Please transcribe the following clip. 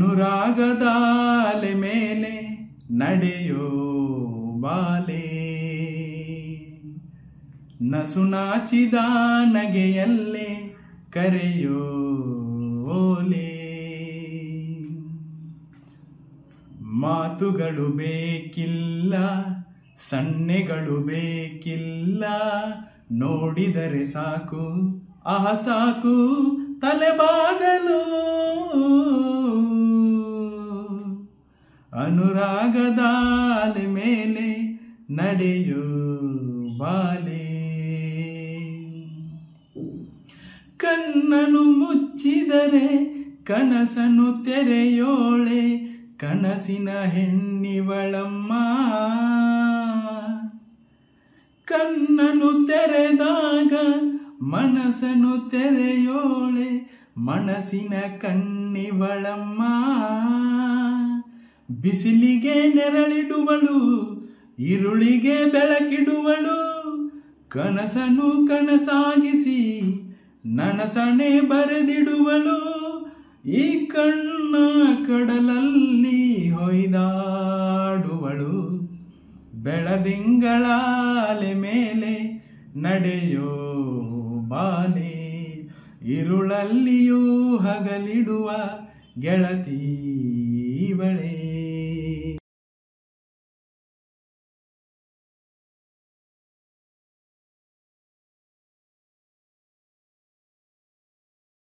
ಅನುರಾಗದ ಅಲೆ ಮೇಲೆ ನಡೆಯೋ ಬಾಲೆ ನಸುನಾಚಿದ ನಗೆಯಲ್ಲೇ ಕರೆಯೋ ಓಲೆ ಮಾತುಗಳು ಬೇಕಿಲ್ಲ ಸನ್ನೆಗಳು ಬೇಕಿಲ್ಲ ನೋಡಿದರೆ ಸಾಕು ಆಹ ಸಾಕು ತಲೆಬಾಗಲು ಅನುರಾಗದ ಅಲೆ ಮೇಲೆ ನಡೆಯೋ ಬಾಲೆ ಕಣ್ಣನು ಮುಚ್ಚಿದರೆ ಕನಸನು ತೆರೆಯೋಳೆ ಕನಸಿನ ಹೆಣ್ಣಿವಳಮ್ಮ ಕಣ್ಣನು ತೆರೆದಾಗ ಮನಸ್ಸನು ತೆರೆಯೋಳೆ ಮನಸ್ಸಿನ ಕಣ್ಣಿವಳಮ್ಮ ಬಿಸಿಲಿಗೆ ನೆರಳಿಡುವಳು ಇರುಳಿಗೆ ಬೆಳಕಿಡುವಳು ಕನಸನು ಕನಸಾಗಿಸಿ ನನಸನೆ ಬರೆದಿಡುವಳು ಈ ಕಣ್ಣ ಕಡಲಲ್ಲಿ ಹೊಯ್ದಾಡುವಳು ಬೆಳದಿಂಗಳ ಅಲೆ ಮೇಲೆ ನಡೆಯೋ ಬಾಲೆ ಇರುಳಲ್ಲಿಯೂ ಹಗಲಿಡುವ ಗೆಳತಿ ಇವಳೇ